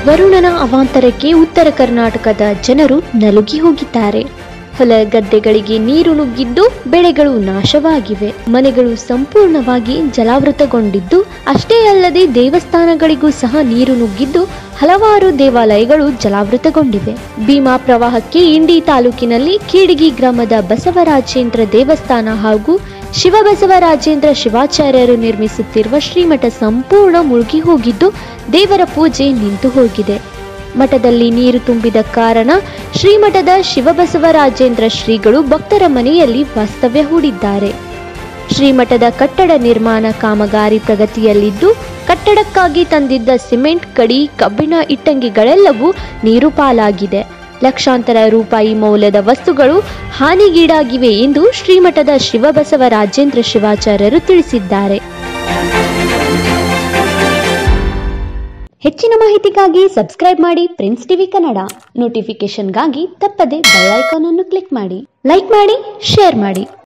ವರುಣನ ಅವಾಂತರಕ್ಕೆ ಉತ್ತರ ಕರ್ನಾಟಕದ ಜನರು ನಲುಗಿ ಹೋಗಿದ್ದಾರೆ ಹೊಲ ಗದ್ದೆಗಳಿಗೆ ನೀರು ನುಗ್ಗಿದ್ದು ಬೆಳೆಗಳು ನಾಶವಾಗಿವೆ ಮನೆಗಳು ಸಂಪೂರ್ಣವಾಗಿ ಜಲಾವೃತಗೊಂಡಿದ್ದು ಅಷ್ಟೇ ಅಲ್ಲದೆ ದೇವಸ್ಥಾನಗಳಿಗೂ ಸಹ ನೀರು ನುಗ್ಗಿದ್ದು ಹಲವಾರು ದೇವಾಲಯಗಳು ಜಲಾವೃತಗೊಂಡಿವೆ ಭೀಮಾ ಪ್ರವಾಹಕ್ಕೆ ಇಂಡಿ ತಾಲೂಕಿನಲ್ಲಿ ಕೀಡಗಿ ಗ್ರಾಮದ ಬಸವರಾಜೇಂದ್ರ ದೇವಸ್ಥಾನ ಹಾಗೂ ಶಿವಬಸವರಾಜೇಂದ್ರ ಶಿವಾಚಾರ್ಯರು ನಿರ್ಮಿಸುತ್ತಿರುವ ಶ್ರೀಮಠ ಸಂಪೂರ್ಣ ಮುಳುಗಿ ಹೋಗಿದ್ದು ದೇವರ ಪೂಜೆ ನಿಂತು ಹೋಗಿದೆ ಮಠದಲ್ಲಿ ನೀರು ತುಂಬಿದ ಕಾರಣ ಶ್ರೀಮಠದ ಶಿವಬಸವರಾಜೇಂದ್ರ ಶ್ರೀಗಳು ಭಕ್ತರ ಮನೆಯಲ್ಲಿ ವಾಸ್ತವ್ಯ ಹೂಡಿದ್ದಾರೆ ಶ್ರೀಮಠದ ಕಟ್ಟಡ ನಿರ್ಮಾಣ ಕಾಮಗಾರಿ ಪ್ರಗತಿಯಲ್ಲಿದ್ದು ಕಟ್ಟಡಕ್ಕಾಗಿ ತಂದಿದ್ದ ಸಿಮೆಂಟ್ ಕಡಿ ಕಬ್ಬಿಣ ಇಟ್ಟಂಗಿಗಳೆಲ್ಲವೂ ನೀರು ಪಾಲಾಗಿದೆ ಲಕ್ಷಾಂತರ ರೂಪಾಯಿ ಮೌಲ್ಯದ ವಸ್ತುಗಳು ಹಾನಿಗೀಡಾಗಿವೆ ಎಂದು ಶ್ರೀಮಠದ ಶಿವಬಸವರಾಜೇಂದ್ರ ಶಿವಾಚಾರ್ಯರು ತಿಳಿಸಿದ್ದಾರೆ ಹೆಚ್ಚಿನ ಮಾಹಿತಿಗಾಗಿ ಸಬ್ಸ್ಕ್ರೈಬ್ ಮಾಡಿ ಪ್ರಿನ್ಸ್ ಟಿವಿ ಕನ್ನಡ ನೋಟಿಫಿಕೇಶನ್ಗಾಗಿ ತಪ್ಪದೆ ಬೆಲ್ ಐಕಾನ್ ಅನ್ನು ಕ್ಲಿಕ್ ಮಾಡಿ ಲೈಕ್ ಮಾಡಿ ಶೇರ್ ಮಾಡಿ